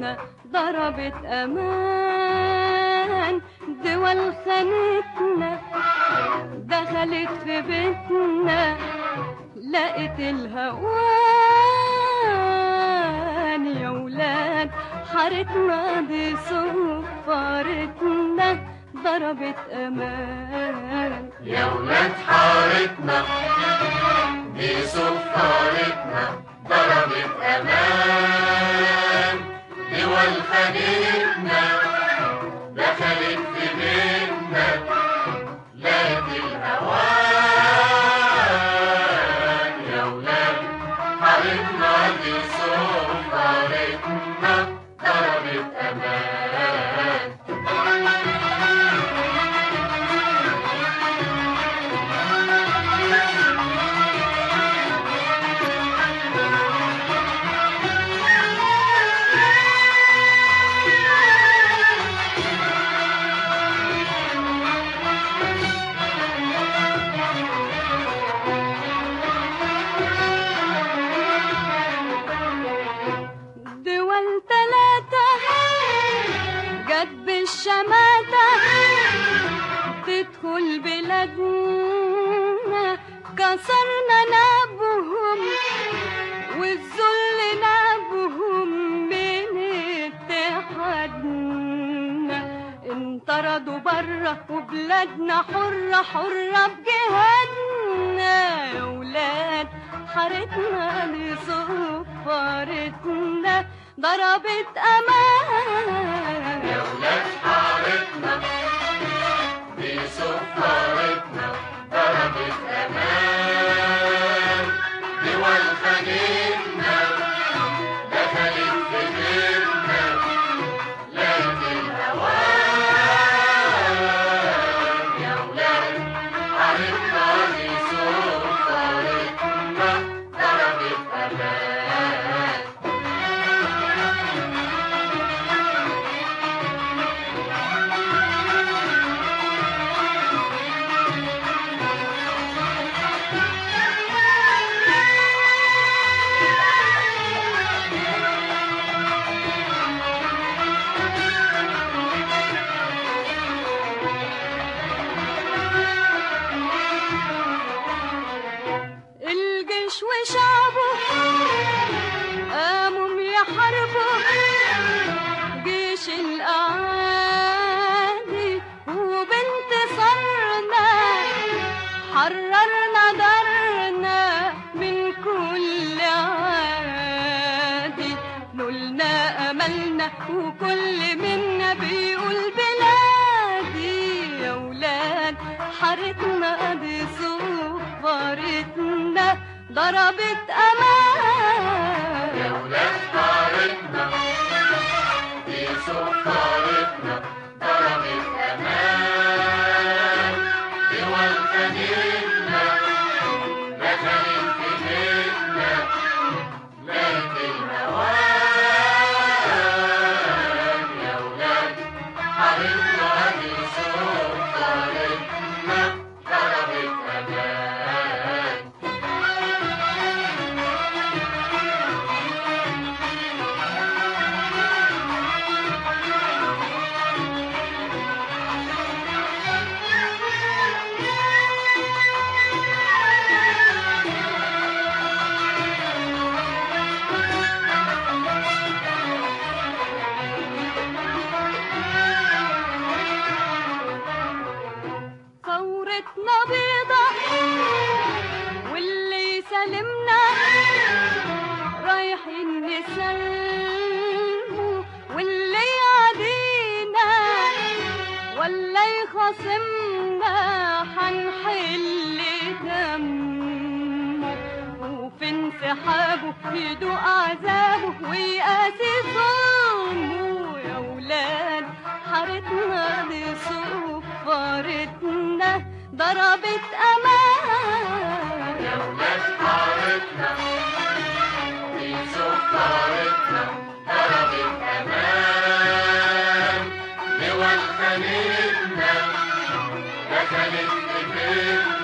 حارتنا ضربت أمان دول خانتنا دخلت في بيتنا لقيت الهوان يا ولاد حارتنا دي صفارتنا ضربت أمان يا ولاد حارتنا دي صفارتنا ضربت أمان دول خانتنا دخلت في بيتنا لقت الهوان يا ولاد حارتنا دي صفارتنا ضربت أمان دول تلاتة جت بالشماتة تدخل بلادنا كسرنا نابهم والذل نابهم من اتحادنا انطردوا برا وبلادنا حرة حرة بجهادنا يا ولاد حارتنا لصفارتنا ضربت أمان يا ولاد حارتنا دي صفارتنا ضربت أمان دول خانتنا دخلت في بيتنا لقت الهوان يا ولاد حارتنا دي صفارتنا ضربت أمان الجيش وشعبه قاموا يحاربوا جيش الأعادي وبانتصارنا حررنا دارنا من كل عادي نلنا أملنا وكل منا بيقول بلادي يا ولاد حارتنا دي صفارتنا ضربت أمان يا ولاد حارتنا دي صفارتنا ضربت أمان دول خانتنا دخلت في بيتنا لقت الهوان يا ولاد حارتنا دي صفارتنا ضربت أمان ثورتنا بيضة واللي سلمنا رايحين نسلموا واللي يعدينا ولا يخاصمنا حنحل دمه وفي انسحابه يدوق عذابه ويقاسي ظلمه يا ولاد حارتنا دي صفارتنا ضربت أمان يا ولاد حارتنا دي صفارتنا ضربت أمان دول خانتنا دخلت في بيتنا